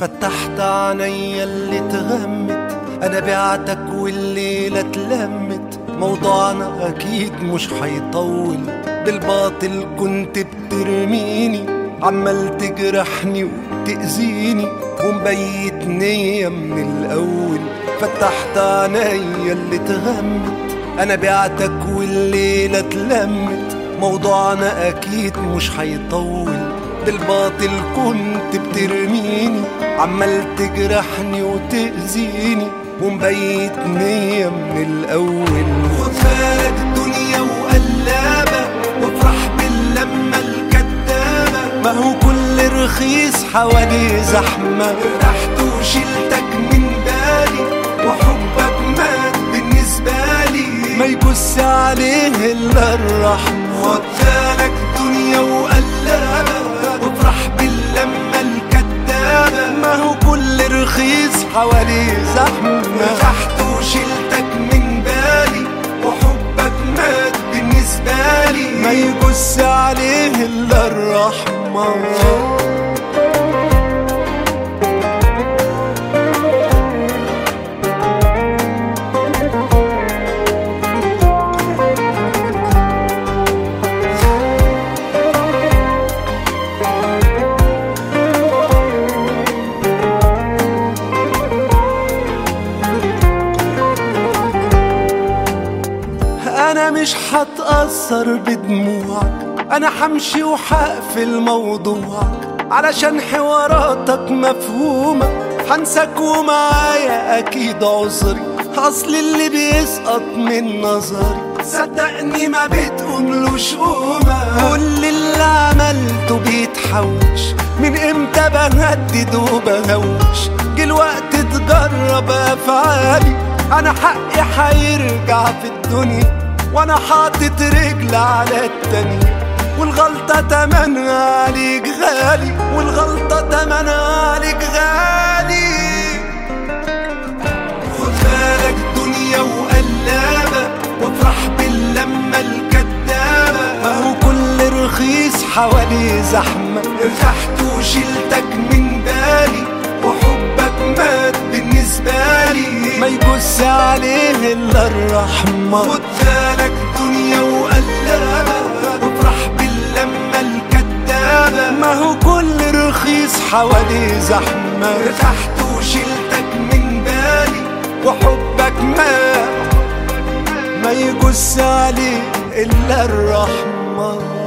فتحت عينيا اللي اتغمت انا بعتك والليلة اتلمت موضوعنا اكيد مش هيطول بالباطل كنت بترميني عمال تجرحني وتأذيني ومبيت نية من الأول فتحت عينيا اللي اتغمت أنا بعتك والليلة اتلمت موضوعنا أكيد مش هيطول بالباطل كنت بترميني عمال تجرحني وتأذيني ومبيت نية من الأول خد بالك الدنيا وقلابة وافرح باللمة الكدابة ما هو كل رخيص حواليه زحمة ارتحت وشلتك من بالي وحبك مات بالنسبة لي ما يبص عليه إلا الرحمة خد بالك دنيا وقلابة وافرح باللمة الكدابة ما هو كل رخيص حواليه زحمة ارتحت وشلتك من بالي وحبك مات بالنسبة لي ما يبص عليه إلا الرحمة انا مش هتأثر بدموعك انا حمشي وحقفل موضوعك علشان حواراتك مفهومة هنساك ومعايا اكيد عذري اصل اللي بيسقط من نظري صدقني ما بتقوملوش قومة كل اللي عملته بيتحوش من امتى بهدد وبهوش جه الوقت تجرب افعالي انا حقي هيرجع في الدنيا وانا حاطط رجل على التانية والغلطة تمنها عليك غالي والغلطة تمنها عليك غالي خد بالك دنيا وقلابة وافرح باللمة الكدابة ما هو كل رخيص حواليه زحمة ارتحت وشلتك من بالي وحبك مات بالنسبة لي ما يبص عليه إلا الرحمة خد بالك دنيا وقلابة وافرح باللمة الكدابة ما هو كل رخيص حواليه زحمة ارتحت وشلتك من بالي وحبك مات ما يجوز عليه إلا الرحمة